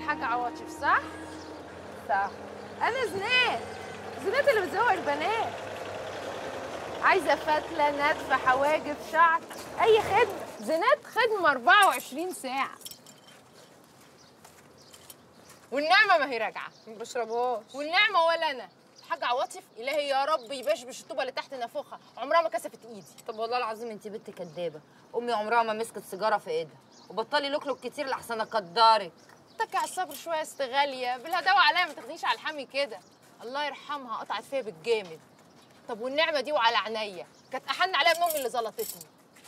حاجة عواطف صح؟ صح أنا زنات زنات اللي بتزوق البنات عايزة فتلة نتفة حواجب شعر أي خدمة زنات خدمة 24 ساعة والنعمة ما هي راجعة ما بشربهاش والنعمة ولا أنا حاجة عواطف إلهي يا رب يبشبش الطوبة اللي تحت نافوخها عمرها ما كسفت إيدي طب والله العظيم انت بنت كدابه امي عمرها ما مسكت سيجاره في ايدها وبطلي لوكلوك كتير لحسن اقدرك اتكي على الصبر شويه يا ست غاليه بالهداوه عليا ما تاخديش على الحامي كده الله يرحمها قطعت فيا بالجامد طب والنعمه دي وعلى عينيا كانت احن عليا من امي اللي زلطتني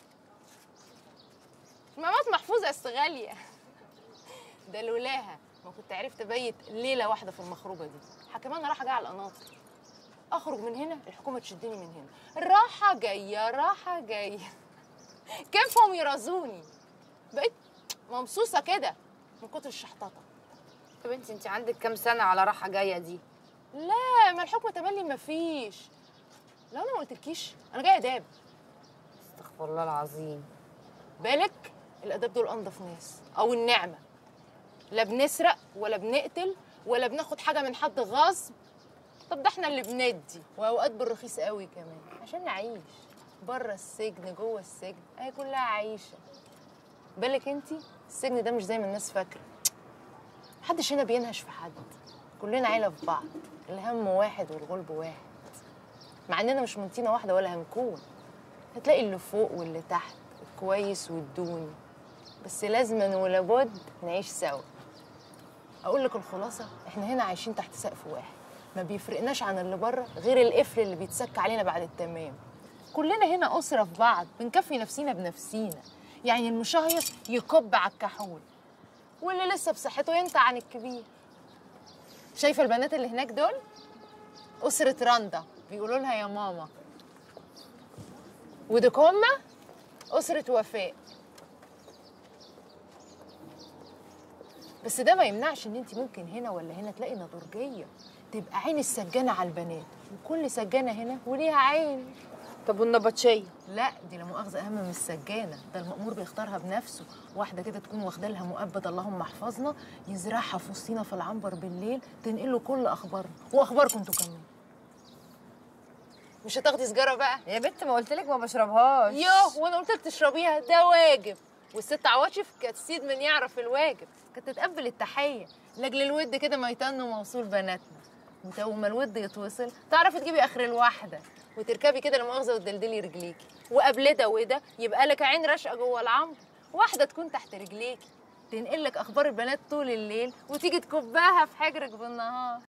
مامات محفوظه يا ست غاليه ده لولاها ما كنت عرفت ابيت ليله واحده في المخروبه دي حكمان انا رايحه جايه على القناطر اخرج من هنا الحكومه تشدني من هنا راحه جايه راحه جايه كيفهم يرازوني بقيت ممصوصه كده من كتر الشحططه طب انت انت عندك كام سنه على راحه جايه دي لا ما الحكم تملي ما فيش لا انا ما قلتلكيش انا جايه اداب استغفر الله العظيم بالك الاداب دول انضف ناس او النعمه لا بنسرق ولا بنقتل ولا بناخد حاجه من حد غصب طب ده احنا اللي بندي واوقات بالرخيص قوي كمان عشان نعيش بره السجن جوه السجن اهي كلها عيشه بالك انتي السجن ده مش زي ما الناس فاكره محدش هنا بينهش في حد كلنا عيله في بعض الهم واحد والغلب واحد مع اننا مش من طينه واحده ولا هنكون هتلاقي اللي فوق واللي تحت الكويس والدوني بس لازما ولابد نعيش سوا اقول لك الخلاصه احنا هنا عايشين تحت سقف واحد ما بيفرقناش عن اللي بره غير القفل اللي بيتسك علينا بعد التمام كلنا هنا اسره في بعض بنكفي نفسينا بنفسينا يعني المشاهيص يكب على الكحول واللي لسه بصحته ينتع عن الكبير شايفه البنات اللي هناك دول اسره رندا بيقولوا لها يا ماما ودول هما اسره وفاء بس ده ما يمنعش ان انت ممكن هنا ولا هنا تلاقي نضرجيه تبقى عين السجانه على البنات وكل سجانه هنا وليها عين طب والنبطشيه لا دي لا مؤاخذه اهم من السجانه ده المأمور بيختارها بنفسه واحده كده تكون واخده لها مؤبد اللهم احفظنا يزرعها في وسطينا في العنبر بالليل تنقل له كل اخبارنا واخباركم انتوا كمان مش هتاخدي سجاره بقى يا بنت ما قلت لك ما بشربهاش يوه وانا قلت لك تشربيها ده واجب والست عواطف كانت سيد من يعرف الواجب كانت تتقبل التحيه لاجل الود كده ما يتنوا موصول بناتنا وت- وما الود يتوصل تعرفي تجيبي اخر الواحده وتركبي كده لا مؤاخذه وتدلدلي رجليكي وقبل ده وده يبقى لك عين راشقه جوه العنبر واحده تكون تحت رجليكي تنقل لك اخبار البنات طول الليل وتيجي تكبها في حجرك بالنهار